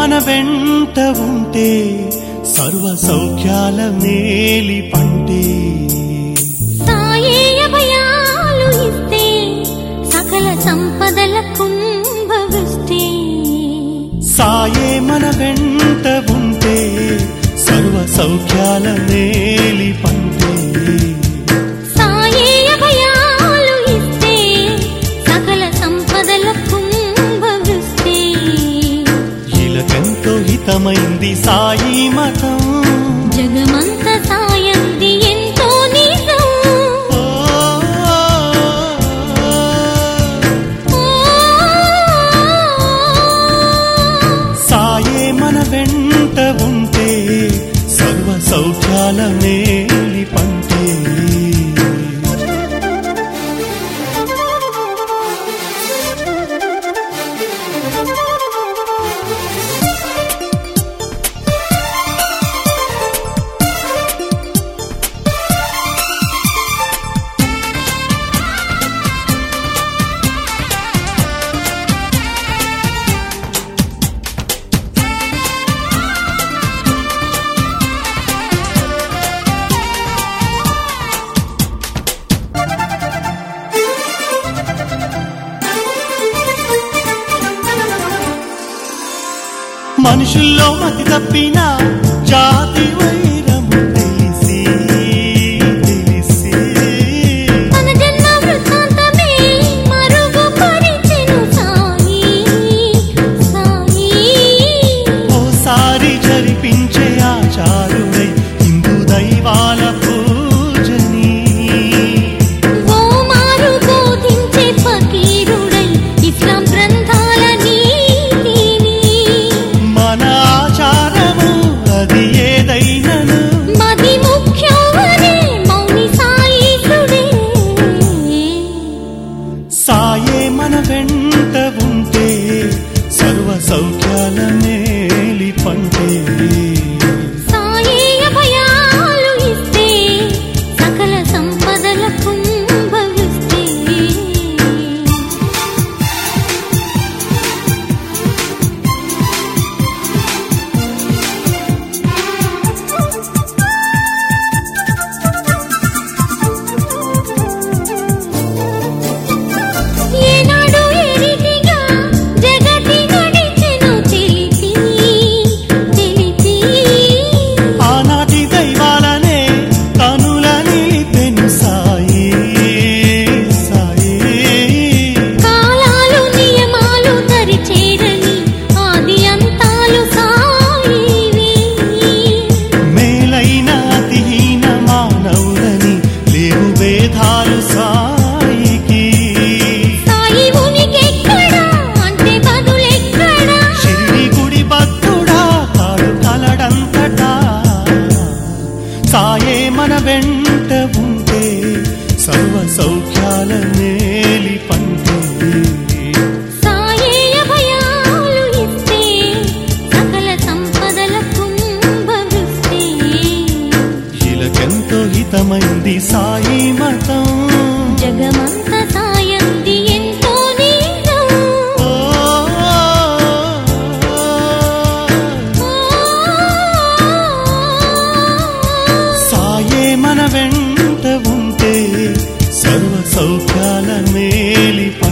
మన వెంట ఉంటే సర్వ సౌఖ్యాల మేలి పంటే సాయే అభయాలు ఇస్తే సకల సంపదల కుంభవృష్టి సాయే మన వెంట ఉంటే సర్వ సౌఖ్యాల మేలి పంటే సాయే అభయాలు ఇస్తే సకల సంపదల కుంభవృష్టి ఇలకెంతో హితమైంది సాయి మతం జగమంత సాయంది ఎంతో నిజం ఓ, సాయే మన వెంట ఉంటే సర్వ సౌఖ్యాల మేలి పంటే మనుషుల్లో మతి తప్పిన జాతి వైరము తెలిసి తెలిసి మన జన్మ వృత్తాంతమే మరుగు పరిచెను సాయి సాయి ఓసారి జరిపించే ఆచారుడై హిందూ దైవాల పూజని ఓ మారు బోధించే ఫకీరుడై ఇస్లాం గ్రంథాల నీతిని మన ఆచారము అది ఏదైనను మది ముఖ్యమనే మౌని సాయిసుడే సాయే మన వెంట ఉంటే సర్వ సౌఖ్యాల మేలి పంటే సాయే అభయాలు ఇస్తే సకల సంపదల కుంభవిస్తే ఏనాడు ఏరిటిగా జగతి నడిచెను తెలిపి తెలిపి ఆనాటి దైవాలనే కనుల నిలిపెను సాయి సాయి కాలాలు నియమాలు తరిచేరని ఆది అంతాలు సాయివి మేలైన అతిహీన మానవులని లేవు భేదాలు సాయికి సాయి ఉనికెక్కడా అంటే బదులెక్కడా షిరిడి గుడి భక్తుడా కాడు కలడంతటా సాయే మన వెంట ఉంటే సర్వ సౌఖ్యాల మేలి పంటే సాయే అభయాలు ఇస్తే సకల సంపదల కుంభవృష్టి ఇలకెంతో హితమైంది సాయి మతం జగమంత సాయంది ఎంతో నీరం ఓ, సాయే మన వెంట ఉంటే సర్వ సౌఖ్యాల మేలి